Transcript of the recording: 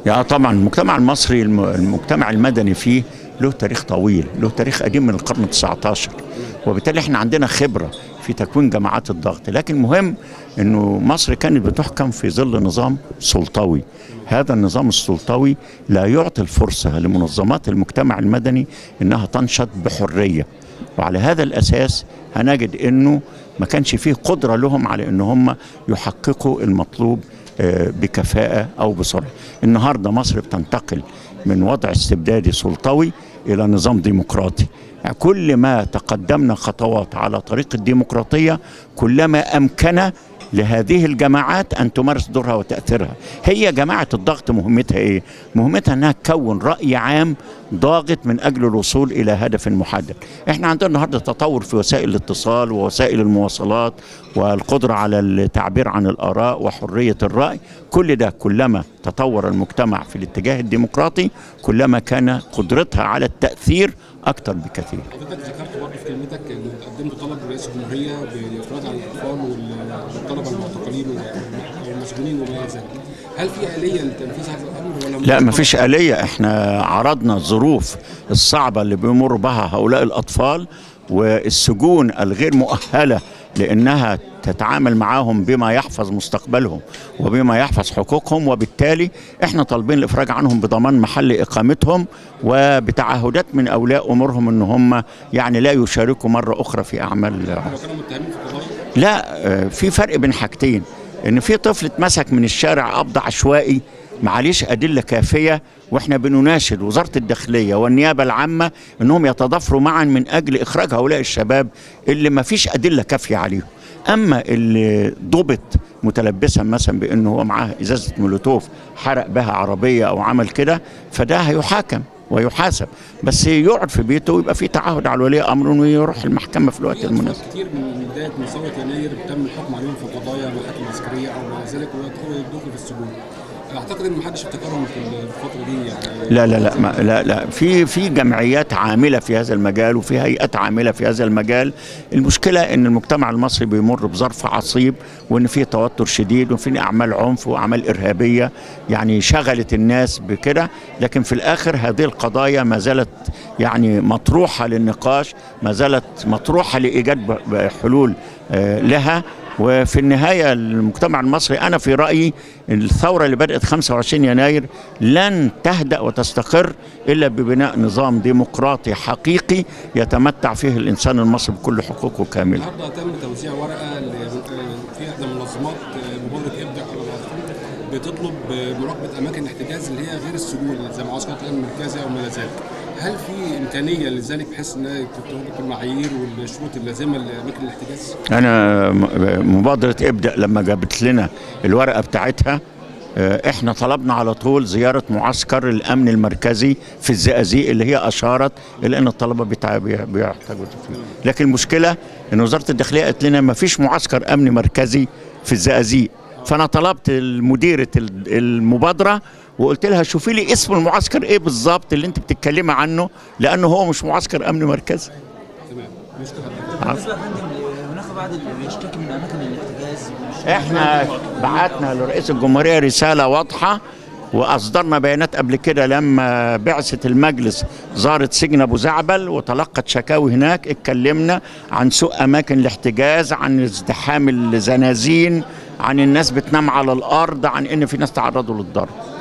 يعني طبعا المجتمع المصري الم- المجتمع المدني فيه له تاريخ طويل له تاريخ قديم من القرن 19 وبالتالي احنا عندنا خبرة في تكوين جماعات الضغط لكن مهم انه مصر كانت بتحكم في ظل نظام سلطوي هذا النظام السلطوي لا يعطي الفرصة لمنظمات المجتمع المدني انها تنشط بحرية وعلى هذا الاساس هنجد انه ما كانش فيه قدرة لهم على ان هم يحققوا المطلوب آه، بكفاءة أو بسرعة النهاردة مصر بتنتقل من وضع استبدادي سلطوي إلى نظام ديمقراطي يعني كل ما تقدمنا خطوات على طريق الديمقراطية كلما أمكن لهذه الجماعات أن تمارس دورها وتأثيرها هي جماعة الضغط مهمتها إيه؟ مهمتها أنها تكون رأي عام ضاغط من أجل الوصول إلى هدف محدد إحنا عندنا النهاردة تطور في وسائل الاتصال ووسائل المواصلات والقدرة على التعبير عن الآراء وحرية الرأي كل ده كلما تطور المجتمع في الاتجاه الديمقراطي كلما كان قدرتها على التأثير أكثر بكثير حضرتك ذكرت برضه في كلمتك انه قدمت طلب لرئيس الجمهوريه بالافراج عن الاطفال وال- والطلبه المعتقلين والمسجونين وما الى ذلك. هل في اليه لتنفيذ هذا الامر ولا لا ما فيش آلية احنا عرضنا الظروف الصعبة اللي بيمر بها هؤلاء الأطفال والسجون الغير مؤهلة لأنها تتعامل معهم بما يحفظ مستقبلهم وبما يحفظ حقوقهم وبالتالي احنا طالبين الإفراج عنهم بضمان محل إقامتهم وبتعهدات من أولياء أمورهم أن هم يعني لا يشاركوا مرة أخرى في أعمال لو كانوا متهمين في قضايا لا آه، في فرق بين حاجتين ان في طفل اتمسك من الشارع قبض عشوائي معليش ادله كافيه واحنا بنناشد وزاره الداخليه والنيابه العامه انهم يتضافروا معا من اجل اخراج هؤلاء الشباب اللي ما فيش ادله كافيه عليهم اما اللي ضبط متلبسا مثلا بانه هو معاه ازازه مولوتوف حرق بها عربيه او عمل كده فده هيحاكم ويحاسب بس يقعد في بيته ويبقى في تعهد على ولي امره انه يروح المحكمه في الوقت في المناسب اطفال كتير من بدايه ثوره يناير تم الحكم عليهم في قضايا محاكم عسكريه او ما الى ذلك ويدخلوا يدخلوا في السجون. اعتقد ان محدش افتكرهم في الفتره دي يعني لا لا لا ما لا لا في في جمعيات عامله في هذا المجال وفي هيئات عامله في هذا المجال المشكله ان المجتمع المصري بيمر بظرف عصيب وان في توتر شديد وفي اعمال عنف واعمال ارهابيه يعني شغلت الناس بكده لكن في الاخر هذه القضايا ما زالت يعني مطروحه للنقاش ما زالت مطروحه لايجاد ب- ب- حلول آه، لها وفي النهاية المجتمع المصري أنا في رأيي الثورة اللي بدأت 25 يناير لن تهدأ وتستقر إلا ببناء نظام ديمقراطي حقيقي يتمتع فيه الإنسان المصري بكل حقوقه كاملة النهارده تم توزيع ورقه ل- في احدى منظمات مبادره ابدع على الأطفال بتطلب مراقبه اماكن الاحتجاز اللي هي غير السجون زي معسكر الامن المركزي او ما الى ذلك. هل في امكانيه لذلك بحيث انها تطبق المعايير والشروط اللازمه لاماكن الاحتجاز؟ أنا م- مبادرة ابدأ لما جابت لنا الورقة بتاعتها آه، احنا طلبنا على طول زيارة معسكر الأمن المركزي في الزقازيق اللي هي أشارت إلى أن الطلبة بتاع- بي- بيحتاجوا فيه لكن المشكلة أن وزارة الداخلية قالت لنا ما فيش معسكر أمن مركزي في الزقازيق فأنا طلبت مديرة المبادرة وقلت لها شوفي لي اسم المعسكر ايه بالظبط اللي انت بتتكلمي عنه لانه هو مش معسكر امن مركزي تمام مشكله حضرتك. بالنسبه يا فندم هناك بعض اللي بيشتكي من اماكن الاحتجاز مش- احنا بعتنا لرئيس الجمهوريه رساله واضحه واصدرنا بيانات قبل كده لما بعثه المجلس زارت سجن ابو زعبل وتلقت شكاوي هناك اتكلمنا عن سوء اماكن الاحتجاز عن ازدحام الزنازين عن الناس بتنام على الارض عن ان في ناس تعرضوا للضرب